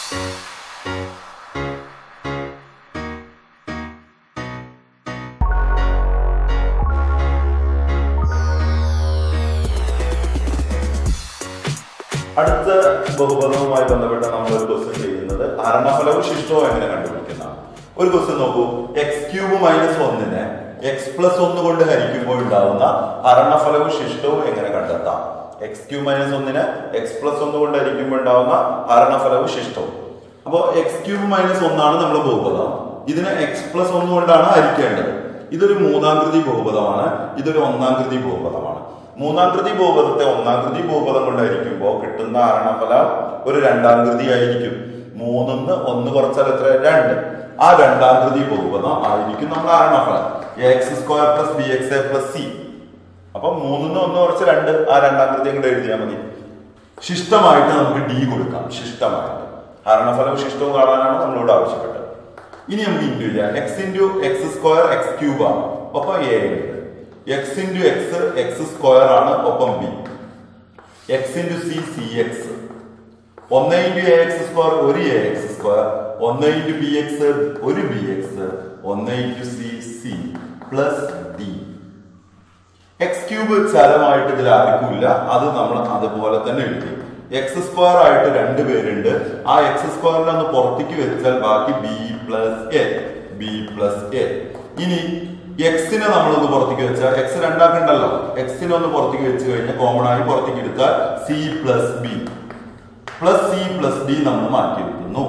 അടുത്ത ബഹുപദവുമായി ബന്ധപ്പെട്ട് നമ്മൾ ഒരു ക്വസ്റ്റ്യൻ ചെയ്യുന്നത് ഹരണഫലവും ശിഷ്ടവും എങ്ങനെ കണ്ടുപിടിക്കുന്ന ഒരു ക്വസ്റ്റ്യൻ നോക്കൂ എക്സ് ക്യൂബ് മൈനസ് ഒന്നിനെ എക്സ് പ്ലസ് ഒന്ന് കൊണ്ട് ഹരിക്കുമ്പോൾ ഉണ്ടാവുന്ന ഹരണഫലവും ശിഷ്ടവും എങ്ങനെ കണ്ടെത്താം എക്സ് ക്യൂബ് മൈനസ് ഒന്നിനെ എക്സ് പ്ലസ് ഒന്ന് കൊണ്ട് ഹരിക്കുമ്പോൾ ഉണ്ടാവുന്ന ഹരണഫലവും ശിഷ്ടവും അപ്പോൾ എക്സ് ക്യൂബ് മൈനസ് ഒന്നാണ് നമ്മുടെ ബഹുപദം ഇതിനെ എക്സ് പ്ലസ് ഒന്ന് കൊണ്ടാണ് ഹരിക്കേണ്ടത് ഇതൊരു മൂന്നാംകൃതി ബഹുപദമാണ് ഇതൊരു ഒന്നാംകൃതി ബഹുപദമാണ് മൂന്നാംകൃതി ബഹുപദത്തെ ഒന്നാംകൃതി ബഹുപദം കൊണ്ട് ഹരിക്കുമ്പോൾ കിട്ടുന്ന ഹരണഫലം ഒരു രണ്ടാംകൃതി ആയിരിക്കും മൂന്നിന്ന് ഒന്ന് കുറച്ചാൽ എത്ര രണ്ട് ആ രണ്ടാംകൃതി ബഹുപദം ആയിരിക്കും നമ്മുടെ ഹരണഫലം x square plus b x a plus c അപ്പൊ മൂന്നിന്ന് ഒന്ന് കുറച്ച് രണ്ട് ആ രണ്ടാംകൃതി അങ്ങോട്ട് എഴുതിയാൽ മതി ശിഷ്ടമായിട്ട് നമുക്ക് ഡി കൊടുക്കാം ശിഷ്ടമായിട്ട് ഹരണഫലവും ശിഷ്ടവും കാണാനാണ് നമ്മളോട് ആവശ്യപ്പെട്ടത് ഇനി നമുക്ക് ഇൻറ്റു ചെയ്യാം x into x square x cube ആണ് ഒപ്പം എ ഉണ്ട് x into x x square ആണ് ഒപ്പം b x into c c x ഒന്ന് ഇൻറ്റു എ എക്സ് സ്ക്വയർ ഒരു എ എക്സ് സ്ക്വയർ ഒന്ന് ഇൻറ്റു ബി എക്സ് ഒരു ബി എക്സ് ഒന്ന് into c c plus d x cube ചരമായിട്ട് ഇതിൽ ആർക്കുമില്ല അത് നമ്മൾ അതുപോലെ തന്നെ എഴുതി എക്സ് സ്ക്വയർ ആയിട്ട് രണ്ട് പേരുണ്ട് ആ എക്സ് സ്ക്വയറിനെ ഒന്ന് പുറത്തേക്ക് വെച്ചാൽ ബാക്കി b plus a b plus a ഇനി എക്സിനെ നമ്മളൊന്ന് പുറത്തേക്ക് വെച്ചാൽ എക്സ് രണ്ടാക്കുണ്ടല്ലോ എക്സിനെ ഒന്ന് പുറത്തേക്ക് വെച്ച് കഴിഞ്ഞാൽ കോമൺ ആയി പുറത്തേക്ക് എടുത്താൽ c plus b plus c plus d നമ്മൾ മാറ്റിയെടുക്കുന്നു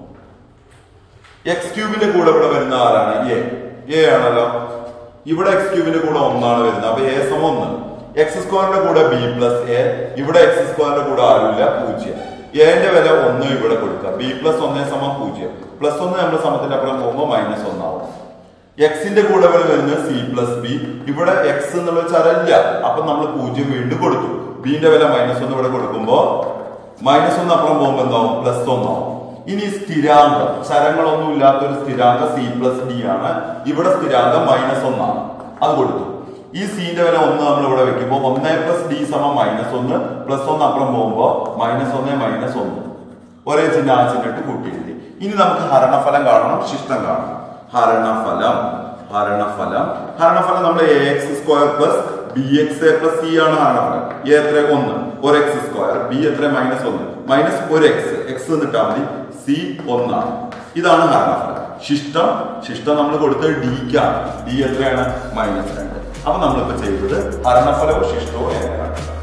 എക്സ് ക്യൂബിന്റെ കൂടെ ഇവിടെ വരുന്ന ആരാണ് എ എ ആണല്ലോ ഇവിടെ എക്സ് ക്യൂബിന്റെ കൂടെ ഒന്നാണ് വരുന്നത് അപ്പൊ എ സമം ഒന്ന് എക്സ് സ്ക്വയറിന്റെ കൂടെ ബി പ്ലസ് എ ഇവിടെ എക്സ് സ്ക്വയറിന്റെ കൂടെ ആരുമില്ല പൂജ്യം എന്റെ വില ഒന്ന് ഇവിടെ കൊടുക്കുക ബി പ്ലസ് ഒന്നേ സമം പൂജ്യം പ്ലസ് ഒന്ന് നമ്മുടെ സമത്തിന്റെ അപ്പുറം പോകുമ്പോൾ മൈനസ് ഒന്നാവും എക്സിന്റെ കൂടെ ഇവിടെ വരുന്നത് സി പ്ലസ് ബി ഇവിടെ എക്സ് എന്നുള്ള ചരല്ല അപ്പൊ നമ്മൾ പൂജ്യം വീണ്ടും കൊടുത്തു ബിന്റെ വില മൈനസ് ഒന്ന് ഇവിടെ കൊടുക്കുമ്പോ മൈനസ് ഒന്ന് അപ്പുറം പോകുമ്പോൾ എന്താവും പ്ലസ് ഒന്നാവും ഇനി സ്ഥിരാങ്കം ചരങ്ങളൊന്നും ഇല്ലാത്ത ഒരു സ്ഥിരാങ്കം സി പ്ലസ് ഡി ആണ് ഇവിടെ സ്ഥിരാങ്കം മൈനസ് ഒന്നാണ് അത് കൊടുത്തു ഈ സിന്റെ വില ഒന്ന് നമ്മൾ ഇവിടെ വെക്കുമ്പോൾ ഒന്നേ പ്ലസ് ഡി സമം മൈനസ് ഒന്ന് പ്ലസ് ഒന്ന് അപ്പുറം പോകുമ്പോൾ മൈനസ് ഒന്ന് മൈനസ് ഒന്ന് ഒരേ ചിഹ്നം ആ ചിഹ്നമായിട്ട് കൂട്ടി എഴുതി ഇനി നമുക്ക് ഹരണഫലം കാണണം ശിഷ്ടം കാണണം ഹരണഫലം ഹരണഫലം ഹരണഫലം നമ്മൾ a x square plus b x a plus c ആണ് ഹരണഫലം എ എത്ര ഒന്ന് ഒരു എക്സ് സ്ക്വയർ ബി എത്ര മൈനസ് ഒന്ന് മൈനസ് ഒരു എക്സ് എക്സ് എന്നിട്ടാ മതി സി ഒന്നാണ് ഇതാണ് ഹരണഫലം ശിഷ്ടം ശിഷ്ടം നമ്മൾ കൊടുത്തത് ഡിക്കാണ് ഡി എത്രയാണ് മൈനസ് രണ്ട് അപ്പൊ നമ്മളിപ്പോ ചെയ്തത് ഹരണഫലവും ശിഷ്ടവും എങ്ങനെയാണ്